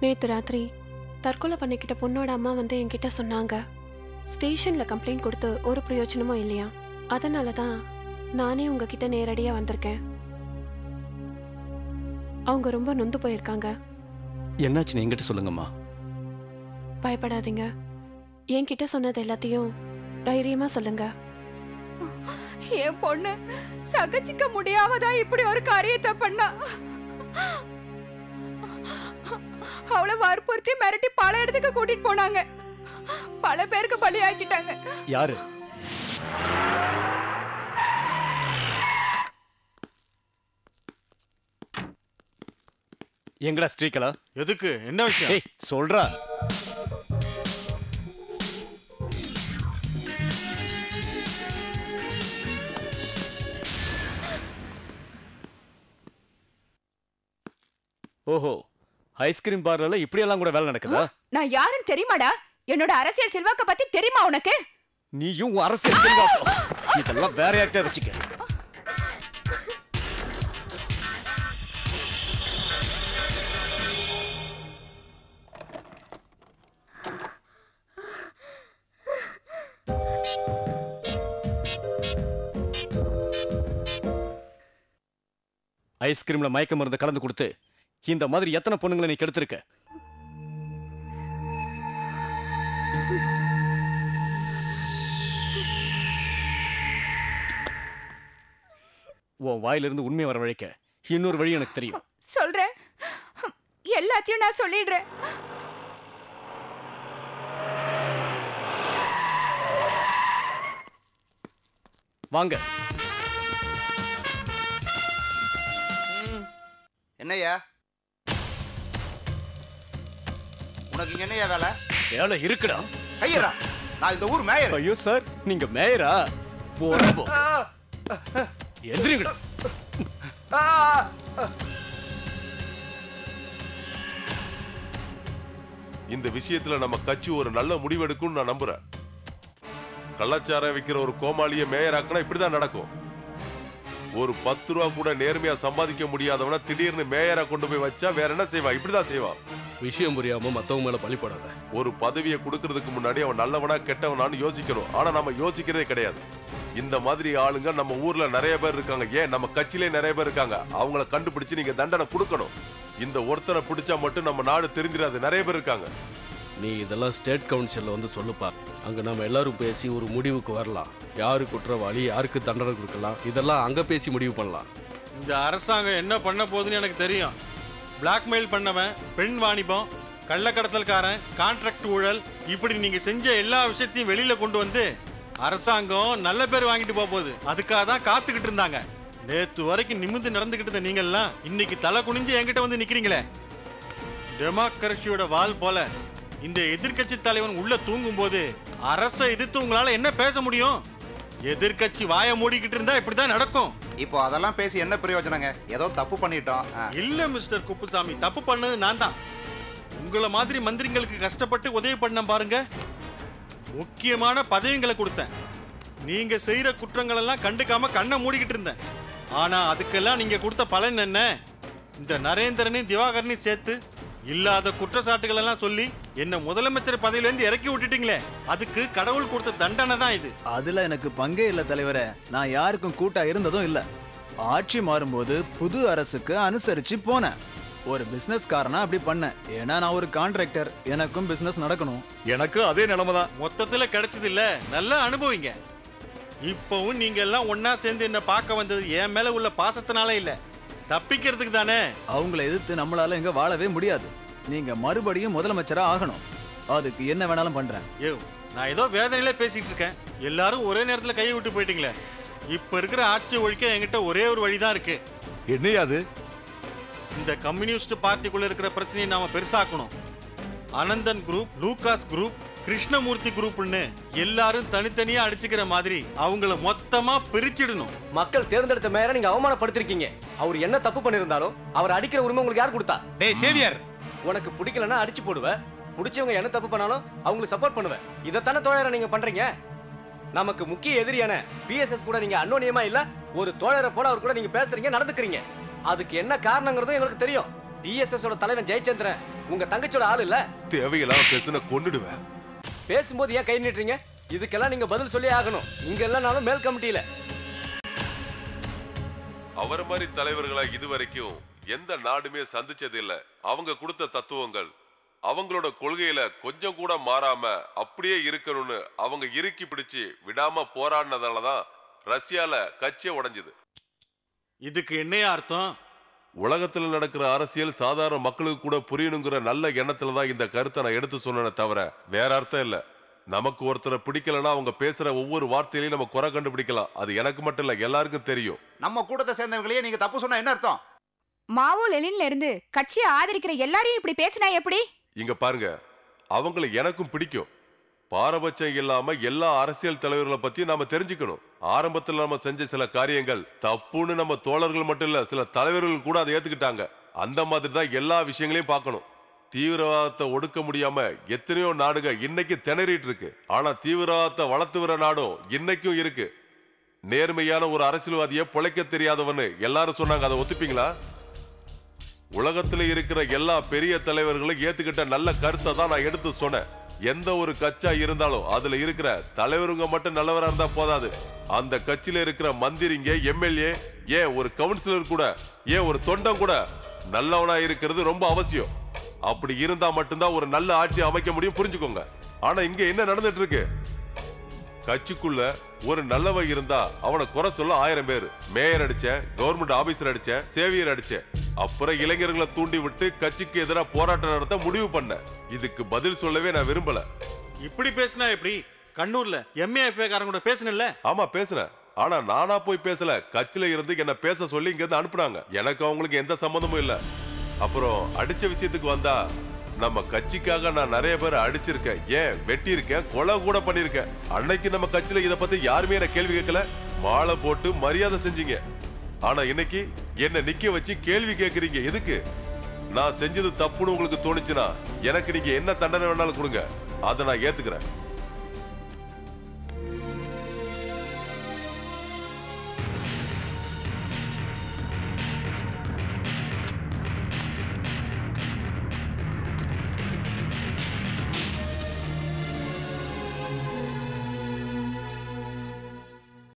நேத்து ராத்திரி தற்கொலை பண்ணிக்கிட்ட பொண்ணோட அம்மா வந்து என்கிட்ட சொன்னாங்க ஸ்டேஷன்ல கம்ப்ளைண்ட் கொடுத்து ஒரு பிரயோஜனமும் இல்லையா அதனால தான் நானே உங்ககிட்ட நேரடியா வந்திருக்கேன் அவங்க ரொம்ப நொந்து போயிருக்காங்க என்னாச்சுன்னு என்கிட்ட சொல்லுங்கம்மா பயப்படாதீங்க என்கிட்ட சொன்னது எல்லாத்தையும் தைரியமா சொல்லுங்க என் பொண்ணு சகிச்சுக்க முடியாமதா இப்படி ஒரு காரியத்தை பண்ணா அவளை வற்புறுத்தி மிரட்டி பல இடத்துக்கு கூட்டிட்டு போனாங்க பல பேருக்கு பலி ஆக்கிட்டாங்க யாரு எங்கடா ஸ்ரீகலா எதுக்கு என்ன விஷயம் ஏய் சொல்றா ஓஹோ ஐஸ்கிரீம் பார்லர்ல இப்படியெல்லாம் கூட வேலை நடக்குதா நான் யாருன்னு தெரியுமாடா என்னோட அரசியல் செல்வாக்க பத்தி தெரியுமா உனக்கு நீயும் உன் அரசியல் செல்வாக்கும் இதெல்லாம் வேற யார்கிட்ட வச்சுக்க ஐஸ்கிரீம்ல மயக்க மருந்து கலந்து கொடுத்து இந்த மாதிரி எத்தனை பொண்ணுங்களை நீ கெடுத்திருக்க உன் வாயிலிருந்து உண்மை வர வழைக்க இன்னொரு வழி எனக்கு தெரியும் சொல்றேன் எல்லாத்தையும் நான் சொல்லிடுறேன் வாங்க என்னய்யா உனக்கு இங்க என்னய்யா வேலை வேலை இருக்குடா கையரா நான் இந்த ஊர் மேயர் ஐயோ சார் நீங்க மேயரா போறப்போ எதிரிங்கடா இந்த விஷயத்துல நம்ம கட்சி ஒரு நல்ல முடிவெடுக்கும்னு நான் நம்புறேன் கள்ளச்சாரம் விற்கிற ஒரு கோமாளிய மேயராக்குனா இப்படிதான் நடக்கும் ஒரு பத்து ரூபா கூட நேர்மையா சம்பாதிக்க முடியாதவன திடீர்னு மேயரா கொண்டு போய் வச்சா வேற என்ன செய்வான் இப்படிதான் செய்வான் விஷயம் புரியாம மத்தவங்க மேல பழி போடாத ஒரு பதவியை கொடுக்கறதுக்கு முன்னாடி அவன் நல்லவனா கெட்டவனான்னு யோசிக்கணும் ஆனா நம்ம யோசிக்கிறதே கிடையாது இந்த மாதிரி ஆளுங்க நம்ம ஊர்ல நிறைய பேர் இருக்காங்க ஏன் நம்ம கட்சியிலே நிறைய பேர் இருக்காங்க அவங்கள கண்டுபிடிச்சு நீங்க தண்டனை கொடுக்கணும் இந்த ஒருத்தனை பிடிச்சா மட்டும் நம்ம நாடு தெரிஞ்சிடாது நிறைய பேர் இருக்காங்க நீ இதெல்லாம் ஸ்டேட் கவுன்சில்ல வந்து சொல்லுப்பா அங்க நம்ம எல்லாரும் பேசி ஒரு முடிவுக்கு வரலாம் யாரு குற்றவாளி யாருக்கு தண்டனை கொடுக்கலாம் இதெல்லாம் அங்க பேசி முடிவு பண்ணலாம் இந்த அரசாங்கம் என்ன பண்ண போகுதுன்னு எனக்கு தெரியும் பிளாக்மெயில் பண்ணவன் பெண் வாணிபம் கள்ளக்கடத்தல்காரன் கான்ட்ராக்ட் ஊழல் இப்படி நீங்க செஞ்ச எல்லா விஷயத்தையும் வெளியில கொண்டு வந்து அரசாங்கம் நல்ல பேர் வாங்கிட்டு போக போகுது அதுக்காக தான் காத்துக்கிட்டு இருந்தாங்க நேத்து வரைக்கும் நிமிர்ந்து நடந்துகிட்டு இருந்த நீங்கெல்லாம் இன்னைக்கு தலை குனிஞ்சு என்கிட்ட வந்து நிக்கிறீங்களே டெமோக்ரஸியோட வால் போல இந்த எதிர்க்கட்சி தலைவன் உள்ள தூங்கும் போது அரசை எதிர்த்து உங்களால என்ன பேச முடியும் எதிர்க்கட்சி வாயை மூடிக்கிட்டு இருந்தா இப்படிதான் நடக்கும் இப்போ அதெல்லாம் பேசி என்ன பிரயோஜனங்க ஏதோ தப்பு பண்ணிட்டோம் ஆ. இல்ல மிஸ்டர் குப்புசாமி தப்பு பண்ணது நான் தான் உங்கள மாதிரி மந்திரிங்களுக்கு கஷ்டப்பட்டு உதவி பண்ண பாருங்க முக்கியமான பதவிகளை கொடுத்தேன் நீங்க செய்யற குற்றங்கள் எல்லாம் கண்டுக்காம கண்ணை மூடிக்கிட்டு இருந்தேன் ஆனா அதுக்கெல்லாம் நீங்க கொடுத்த பலன் என்ன இந்த நரேந்திரனையும் திவாகரனையும் சேர்த்து இல்லாத குற்றச்சாட்டுகள் எல்லாம் சொல்லி என்ன முதலமைச்சர் பதவியில இருந்து இறக்கி விட்டுட்டீங்களே அதுக்கு கடவுள் கொடுத்த தண்டனை தான் இது அதுல எனக்கு பங்கே இல்ல தலைவரே நான் யாருக்கும் கூட்டா இருந்ததும் இல்ல ஆட்சி மாறும்போது புது அரசுக்கு அனுசரிச்சு போனேன் ஒரு பிசினஸ் காரனா அப்படி பண்ணேன் ஏன்னா நான் ஒரு கான்ட்ராக்டர் எனக்கும் பிசினஸ் நடக்கணும் எனக்கும் அதே நிலைமை தான் மொத்தத்துல கிடைச்சது இல்ல நல்லா அனுபவிங்க இப்பவும் நீங்க எல்லாம் ஒன்னா சேர்ந்து என்ன பார்க்க வந்தது என் மேல உள்ள பாசத்தினால இல்ல தப்பிக்கிறதுக்கு தானே அவங்கள எதிர்த்து நம்மளால இங்க வாழவே முடியாது நீங்க மறுபடியும் முதலமைச்சரா ஆகணும் அதுக்கு என்ன வேணாலும் பண்றேன் ஏ நான் ஏதோ வேதனையில பேசிட்டு இருக்கேன் எல்லாரும் ஒரே நேரத்துல கையை விட்டு போயிட்டீங்களே இப்ப இருக்கிற ஆட்சி ஒழிக்க என்கிட்ட ஒரே ஒரு வழிதான் இருக்கு என்னையா அது இந்த கம்யூனிஸ்ட் பார்ட்டிக்குள்ள இருக்கிற பிரச்சனையை நாம பெருசாக்கணும் Ananthan group Lucas group Krishnamurthy குரூப்னு எல்லாரும் தனித்தனியா அடிச்சுக்கிற மாதிரி அவங்கள மொத்தமா பிரிச்சிடணும் மக்கள் தேர்ந்தெடுத்த மேயரை நீங்க அவமானப்படுத்திருக்கீங்க அவர் என்ன தப்பு பண்ணிருந்தாலும் அவர் அடிக்கிற உரிமை உங்களுக்கு யார் கொடுத்தா டேய் சேவியர் உனக்கு பிடிக்கலன்னா அடிச்சு போடுவ பிடிச்சவங்க என்ன தப்பு பண்ணாலும் அவங்களுக்கு சப்போர்ட் பண்ணுவேன் இதைத்தானே தோழரை நீங்க பண்றீங்க நமக்கு முக்கிய எதிரியான பிஎஸ்எஸ் கூட நீங்க அன்னோனியமா இல்ல ஒரு தோழரை போல அவர் கூட நீங்க பேசுறீங்க நடந்துக்கிறீங்க அதுக்கு என்ன காரணங்கிறதும் எங்களுக்கு தெரியும் பிஎஸ்எஸ் ஓட தலைவன் ஜெயச்சந்திரன் உங்க தங்கச்சியோட ஆள் இல்ல தேவையில்லாம பேசுன கொன்னுடுவேன் பேசும்போது ஏன் கை நீட்டுறீங்க இதுக்கெல்லாம் நீங்க பதில் சொல்லி ஆகணும் இங்க இல்லைனாலும் மேல் கமிட்டியில அவர் மாதிரி தலைவர்களை இதுவரைக்கும் எந்த நாடுமே சந்திச்சது இல்ல அவங்க கொடுத்த தத்துவங்கள் அவங்களோட கொள்கையில கொஞ்சம் கூட மாறாம அப்படியே இருக்கணும்னு அவங்க இறுக்கி பிடிச்சு விடாம போராடினதாலதான் ரஷ்யால கட்சியே உடைஞ்சது இதுக்கு என்னையா அர்த்தம் உலகத்துல நடக்கிற அரசியல் சாதாரண மக்களுக்கு கூட புரியணுங்கிற நல்ல எண்ணத்துல தான் இந்த கருத்தை நான் எடுத்து சொன்னேனே தவிர வேற அர்த்தம் இல்ல நமக்கு ஒருத்தரை பிடிக்கலன்னா அவங்க பேசுற ஒவ்வொரு வார்த்தையிலையும் நம்ம குறை கண்டுபிடிக்கலாம் அது எனக்கு மட்டும் இல்ல எல்லாருக்கும் தெரியும் நம்ம கூட்டத்தை சேர்ந்தவங்களையே நீங்க தப்பு சொன்னா என்ன அர்த்தம் மாவோ லெனின்ல இருந்து கட்சியை ஆதரிக்கிற எல்லாரையும் இப்படி பேசினா எப்படி இங்க பாருங்க அவங்கள எனக்கும் பிடிக்கும் பாரபட்சம் இல்லாம எல்லா அரசியல் தலைவர்களை பத்தி நாம தெரிஞ்சுக்கணும் ஆரம்பத்துல நம்ம செஞ்ச சில காரியங்கள் தப்புன்னு நம்ம தோழர்கள் மட்டும் இல்ல சில தலைவர்கள் கூட அதை ஏத்துக்கிட்டாங்க அந்த மாதிரி தான் எல்லா விஷயங்களையும் பார்க்கணும் தீவிரவாதத்தை ஒடுக்க முடியாம எத்தனையோ நாடுக இன்னைக்கு திணறிட்டு இருக்கு ஆனா தீவிரவாதத்தை வளர்த்து வர நாடும் இன்னைக்கும் இருக்கு நேர்மையான ஒரு அரசியல்வாதியை பிழைக்க தெரியாதவன்னு எல்லாரும் சொன்னாங்க அதை ஒத்துப்பீங்களா உலகத்துல இருக்கிற எல்லா பெரிய தலைவர்களும் ஏத்துக்கிட்ட நல்ல கருத்தை தான் நான் எடுத்து சொன்னேன் எந்த ஒரு கட்சா இருந்தாலும் அதுல இருக்கிற தலைவருங்க மட்டும் நல்லவரா இருந்தா போதாது அந்த கட்சியில இருக்கிற மந்திரிங்க எம்எல்ஏ ஏன் ஒரு கவுன்சிலர் கூட ஏன் ஒரு தொண்டம் கூட நல்லவனா இருக்கிறது ரொம்ப அவசியம் அப்படி இருந்தா மட்டும்தான் ஒரு நல்ல ஆட்சி அமைக்க முடியும் புரிஞ்சுக்கோங்க ஆனா இங்க என்ன நடந்துட்டு இருக்கு கட்சிக்குள்ள ஒரு நல்லவன் இருந்தா அவனை குறை சொல்ல ஆயிரம் பேர் மேயர் அடிச்சேன் கவர்மெண்ட் ஆபீசர் அடிச்சேன் சேவியர் அடிச்சேன் அப்புறம் இளைஞர்களை தூண்டி விட்டு கட்சிக்கு எதிராக போராட்டம் நடத்த முடிவு பண்ணேன் இதுக்கு பதில் சொல்லவே நான் விரும்பல இப்படி பேசினா எப்படி கண்ணூர்ல எம்ஏஎஃப்ஏ காரங்க கூட பேசினல்ல ஆமா பேசுனேன் ஆனா நானா போய் பேசல கட்சியில இருந்து என்ன பேச சொல்லி இங்க இருந்து அனுப்புனாங்க எனக்கு அவங்களுக்கு எந்த சம்மந்தமும் இல்ல அப்புறம் அடிச்ச விஷயத்துக்கு வந்தா நம்ம கட்சிக்காக நான் நிறைய பேரை அடிச்சிருக்கேன் ஏன் வெட்டி இருக்கேன் கொலை கூட பண்ணிருக்கேன் அன்னைக்கு நம்ம கட்சியில இத பத்தி யாருமே என்ன கேள்வி கேட்கல மாலை போட்டு மரியாதை செஞ்சீங்க ஆனா இன்னைக்கு என்ன நிக்க வச்சு கேள்வி கேக்குறீங்க எதுக்கு நான் செஞ்சது தப்புன்னு உங்களுக்கு தோணுச்சுன்னா எனக்கு நீங்க என்ன தண்டனை வேணாலும் கொடுங்க அதை நான் ஏத்துக்கிறேன்